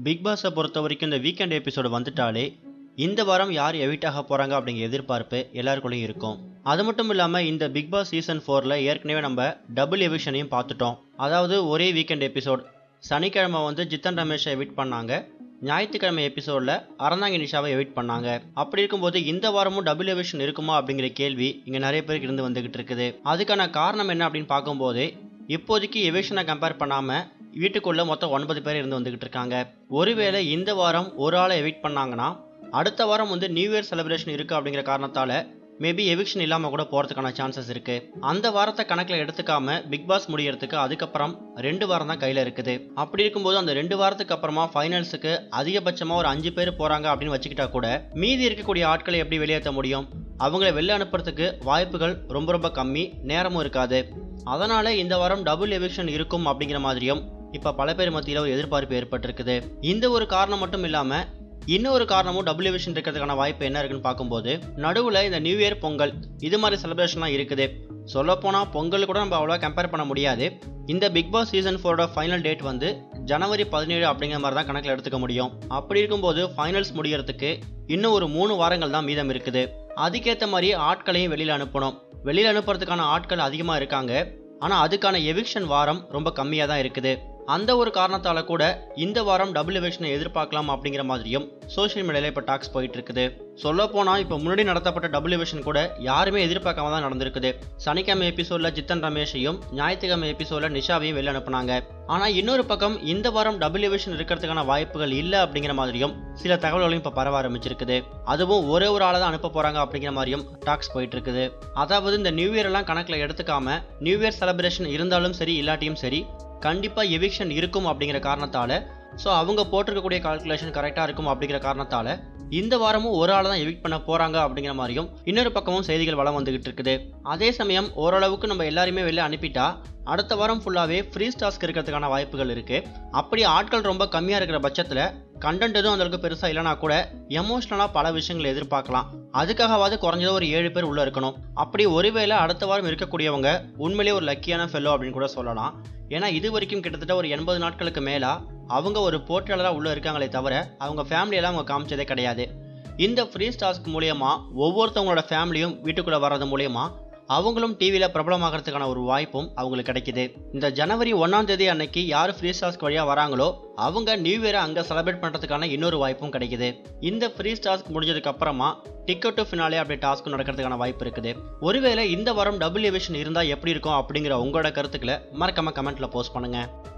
big பாஸை பொறுத்த வரைக்கும் இந்த வீக்கெண்ட் எபிசோடு வந்துட்டாலே இந்த வாரம் யார் எவிட் ஆக போகிறாங்க அப்படிங்கிற எதிர்பார்ப்பு எல்லாருக்குள்ளேயும் இருக்கும் அது மட்டும் இல்லாமல் இந்த பிக் பாஸ் சீசன் ஃபோரில் ஏற்கனவே நம்ம டபுள் எவிஷனையும் பார்த்துட்டோம் அதாவது ஒரே வீக்கெண்ட் எபிசோட் சனிக்கிழமை வந்து ஜித்தன் ரமேஷை எவிட் பண்ணாங்க ஞாயிற்றுக்கிழமை எபிசோடில் அறந்தாங்கி நிஷாவை எவிட் பண்ணாங்க அப்படி இருக்கும்போது இந்த வாரமும் டபுள் எவிஷன் இருக்குமா அப்படிங்கிற கேள்வி இங்கே நிறைய பேருக்கு இருந்து வந்துகிட்டு இருக்குது அதுக்கான காரணம் என்ன அப்படின்னு பார்க்கும்போது இப்போதைக்கு எவிஷனை கம்பேர் பண்ணாமல் வீட்டுக்குள்ளே மொத்தம் ஒன்பது பேர் இருந்து வந்துகிட்டு இருக்காங்க ஒருவேளை இந்த வாரம் ஒரு ஆளை எவிட் பண்ணாங்கன்னா அடுத்த வாரம் வந்து நியூ இயர் செலிப்ரேஷன் இருக்குது அப்படிங்கிற காரணத்தால் மேபி எவிக்ஷன் இல்லாமல் கூட போகிறதுக்கான சான்சஸ் இருக்குது அந்த வாரத்தை கணக்கில் எடுத்துக்காம பிக் பாஸ் முடியறதுக்கு அதுக்கப்புறம் ரெண்டு வாரம் தான் கையில் இருக்குது அப்படி இருக்கும்போது அந்த ரெண்டு வாரத்துக்கு அப்புறமா ஃபைனல்ஸுக்கு அதிகபட்சமாக ஒரு அஞ்சு பேர் போகிறாங்க அப்படின்னு வச்சுக்கிட்டா கூட மீதி இருக்கக்கூடிய ஆட்களை எப்படி வெளியேற்ற முடியும் அவங்கள வெளில அனுப்புறதுக்கு வாய்ப்புகள் ரொம்ப ரொம்ப கம்மி நேரமும் இருக்காது அதனால இந்த வாரம் டபுள் எவிக்ஷன் இருக்கும் அப்படிங்கிற மாதிரியும் இப்போ பல பேர் மத்தியில் ஒரு எதிர்பார்ப்பு ஏற்பட்டிருக்குது இந்த ஒரு காரணம் மட்டும் இல்லாமல் இன்னொரு காரணமும் டபுள் எவிஷன் இருக்கிறதுக்கான வாய்ப்பு என்ன இருக்குன்னு பார்க்கும்போது நடுவில் இந்த நியூ இயர் பொங்கல் இது மாதிரி செலிப்ரேஷன்லாம் இருக்குது சொல்லப்போனால் பொங்கல் கூட நம்ம அவ்வளோவா கம்பேர் பண்ண முடியாது இந்த பிக் பாஸ் சீசன் ஃபோரோட ஃபைனல் டேட் வந்து ஜனவரி பதினேழு அப்படிங்கிற மாதிரி தான் கணக்கில் எடுத்துக்க முடியும் அப்படி இருக்கும்போது ஃபைனல்ஸ் முடியறதுக்கு இன்னும் ஒரு மூணு வாரங்கள் தான் மீதம் இருக்குது அதுக்கேற்ற மாதிரி ஆட்களையும் வெளியில் அனுப்பணும் வெளியில் அனுப்புறதுக்கான ஆட்கள் அதிகமாக இருக்காங்க ஆனால் அதுக்கான எவிக்ஷன் வாரம் ரொம்ப கம்மியாக தான் இருக்குது அந்த ஒரு காரணத்தால் கூட இந்த வாரம் டபுள் எவிக்ஷனை எதிர்பார்க்கலாம் அப்படிங்கிற மாதிரியும் சோஷியல் மீடியாவில் இப்போ டாக்ஸ் போயிட்டு இருக்குது சொல்லப்போனால் இப்போ முன்னாடி நடத்தப்பட்ட டபுள் எவிக்ஷன் கூட யாருமே எதிர்பார்க்காம தான் நடந்திருக்குது சனிக்கிழமை எபிசோடில் ஜித்தன் ரமேஷையும் ஞாயிற்றுக்கிழமை எபிசோடில் நிஷாவையும் வெளில அனுப்புனாங்க ஆனால் இன்னொரு பக்கம் இந்த வாரம் டபுள் எவிக்ஷன் இருக்கிறதுக்கான வாய்ப்புகள் இல்லை அப்படிங்கிற மாதிரியும் சில தகவல்களையும் இப்போ பரவ ஆரம்பிச்சிருக்குது அதுவும் ஒரே ஒரு ஆளை தான் அனுப்ப போகிறாங்க அப்படிங்கிற மாதிரியும் டாக்ஸ் போயிட்டு இருக்குது அதாவது இந்த நியூ இயர் எல்லாம் கணக்கில் எடுத்துக்காம நியூ இயர் செலிப்ரேஷன் இருந்தாலும் சரி இல்லாட்டியும் சரி கண்டிப்பாக எவிக்ஷன் இருக்கும் அப்படிங்கிற காரணத்தால் ஸோ அவங்க போட்டிருக்கக்கூடிய கால்குலேஷன் கரெக்டாக இருக்கும் அப்படிங்கிற காரணத்தால் இந்த வாரமும் ஒரு ஆளை தான் எவிக்ட் பண்ண போகிறாங்க அப்படிங்கிற மாதிரியும் இன்னொரு பக்கமும் செய்திகள் வளம் வந்துகிட்டு இருக்குது அதே சமயம் ஓரளவுக்கு நம்ம எல்லாருமே வெளில அனுப்பிட்டா அடுத்த வாரம் ஃபுல்லாகவே ஃப்ரீ டாஸ்க் இருக்கிறதுக்கான வாய்ப்புகள் இருக்குது அப்படி ஆட்கள் ரொம்ப கம்மியாக இருக்கிற பட்சத்தில் கண்டென்ட் எதுவும் அந்தளவுக்கு பெருசாக இல்லைனா கூட எமோஷ்னலாக பல விஷயங்களை எதிர்பார்க்கலாம் அதுக்காகவாது குறைஞ்சது ஒரு ஏழு பேர் உள்ளே இருக்கணும் அப்படி ஒருவேளை அடுத்த வாரம் இருக்கக்கூடியவங்க உண்மையிலேயே ஒரு லக்கியான ஃபெல்லோ அப்படின்னு கூட சொல்லலாம் ஏன்னா இது வரைக்கும் கிட்டத்தட்ட ஒரு எண்பது நாட்களுக்கு மேலா அவங்க ஒரு போட்டியாளராக உள்ளே இருக்காங்களே தவிர அவங்க ஃபேமிலியெல்லாம் அவங்க காமிச்சதே கிடையாது இந்த ஃப்ரீ டாஸ்க் மூலயமா ஒவ்வொருத்தவங்களோட ஃபேமிலியும் வீட்டுக்குள்ளே வர்றது மூலயமா அவங்களும் டிவியில் பிரபலமாகறதுக்கான ஒரு வாய்ப்பும் அவங்களுக்கு கிடைக்குது இந்த ஜனவரி ஒன்றாம் தேதி அன்னைக்கு யார் ஃப்ரீ டாஸ்க் வழியாக வராங்களோ அவங்க நியூ இயரை அங்கே செலிப்ரேட் பண்ணுறதுக்கான இன்னொரு வாய்ப்பும் கிடைக்குது இந்த ஃப்ரீ டாஸ்க் முடிஞ்சதுக்கு அப்புறமா டிக்கெட் டு ஃபினாலே அப்படி டாஸ்க் நடக்கிறதுக்கான வாய்ப்பு இருக்குது ஒருவேளை இந்த வாரம் டபுள் எவிஷன் இருந்தால் எப்படி இருக்கும் அப்படிங்கிற உங்களோட கருத்துக்களை மறக்காம கமெண்ட்ல போஸ்ட் பண்ணுங்க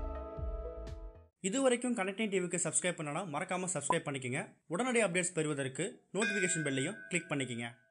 இது வரைக்கும் கனெக்டிங் டிவிக்கு சப்ஸ்கிரைப் பண்ணனா மறக்காமல் சப்ஸ்கிரைப் பண்ணிக்கங்க உடனடி அப்டேட்ஸ் பெறுவதற்கு நோட்டிஃபிகேஷன் பெல்லையும் கிளிக் பண்ணிக்கங்க